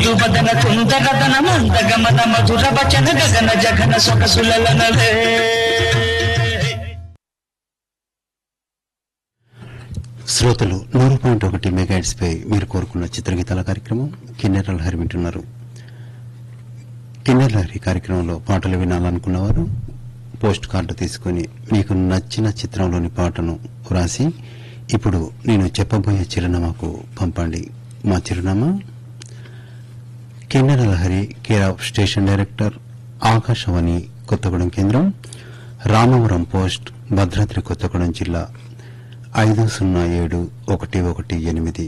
మృదువదన కుందరదన మందగమన మధుర వచన గగన జగన సొగసులనలే శ్రోతలు నూరు పాయింట్ ఒకటి మెగాట్స్ పై మీరు కోరుకున్న చిత్రగీతాల కార్యక్రమం కిన్నెరల హరి వింటున్నారు కిన్నెరల హరి కార్యక్రమంలో పాటలు వినాలనుకున్నవారు పోస్ట్ కార్డు తీసుకుని మీకు నచ్చిన చిత్రంలోని పాటను వ్రాసి ఇప్పుడు నేను చెప్పబోయే చిరునామాకు పంపండి మా చిరునామా Kinnera Lahari care of station director Akashvani Kothagudem కేంద్రం రామవరం పోస్ట్ భద్రాద్రి కొత్తగూడెం జిల్లా ఐదు సున్నా ఏడు ఒకటి ఒకటి ఎనిమిది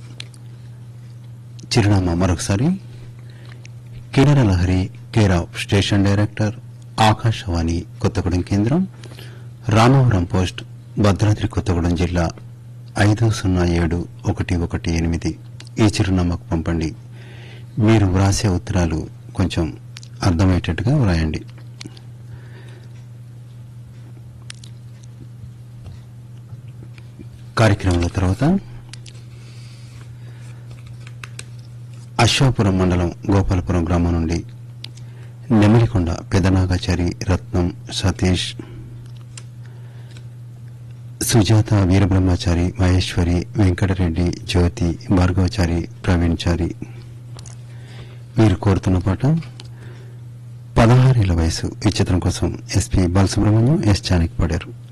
చిరునామా మరొకసారి Kinnera Lahari care of station director Akashvani Kothagudem కేంద్రం రామవరం పోస్ట్ భద్రాద్రి కొత్తగూడెం జిల్లా ఐదు సున్నా ఏడు ఒకటి ఒకటి ఎనిమిది ఈ చిరునామాకు పంపండి మీరు వ్రాసే ఉత్తరాలు కొంచెం అర్థమయ్యేటట్టుగా వ్రాయండి కార్యక్రమంలో తర్వాత అశ్వాపురం మండలం గోపాలపురం గ్రామం నుండి నెమిలికొండ పెదనాగాచారి రత్నం సతీష్ సుజాత వీరబ్రహ్మచారి మహేశ్వరి వెంకటరెడ్డి జ్యోతి భార్గవచారి ప్రవీణ్చారి వీరు కోరుతున్న పాట పదహారేళ్ల వయసు ఈ చిత్రం కోసం ఎస్పి బాలసుబ్రహ్మణ్యం ఎస్ చానికి పాడారు